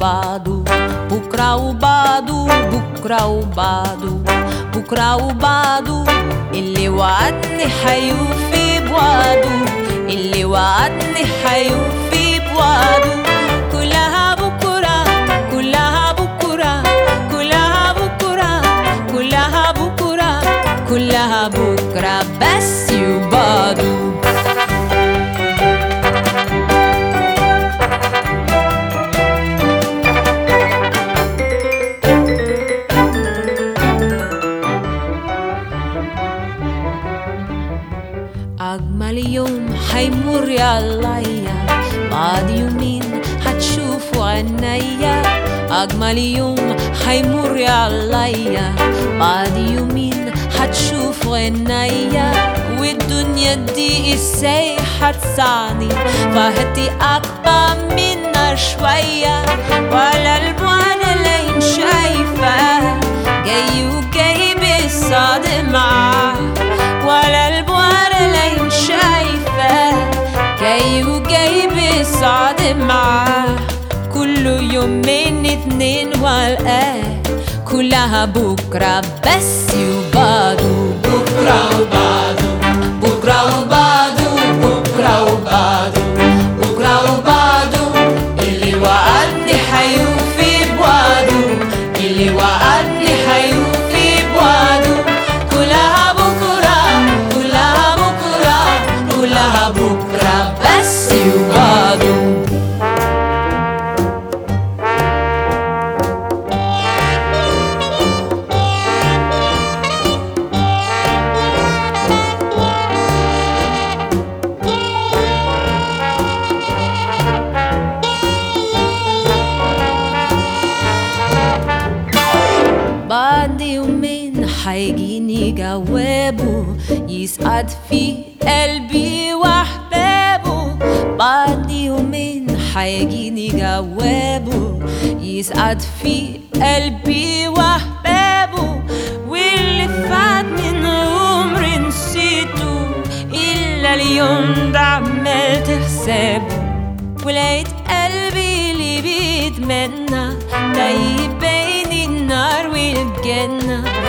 وبعده بكرة وبعده بكرة وبعده بكرة وبعده اللي وعدني حيوفي بوعده اللي وعدني حيوفي بوعده كلها بكرة كلها بكرة كلها بكرة كلها بكرة كلها بكرة بس يبعده أجمل يوم حيمر عليا بعد يومين هتشوفوا عينيا أجمل يوم حيمر عليا بعد يومين هتشوفوا عينيا والدنيا دي ازاي هتسعني فهدي أكبر منها شوية ولا البعد اللي شايفة جاي وجاي بالصاد معاه ولا البوار اللي شايفة جاي وجاي بالصعد معاه كل يومين اتنين والقاه كلها بكرة بس وبعده بكرة وبعده بكرة وبعده بكرة وبعده بكرة وبعده اللي وعدني حيوفي بوعده اللي وعدني حيوفي بوعده كلها بكرة كلها بكرة كلها بكرة بس وبعده بعد يومين حيجيني جوابه يسعد في قلبي واحبابه بعد يومين حيجيني جوابه يسعد في قلبي واحبابه واللي فات من عمري نسيته الا اليوم ده عملت حسابه ولقيت قلبي اللي بيتمنى ده يبين النار والجنة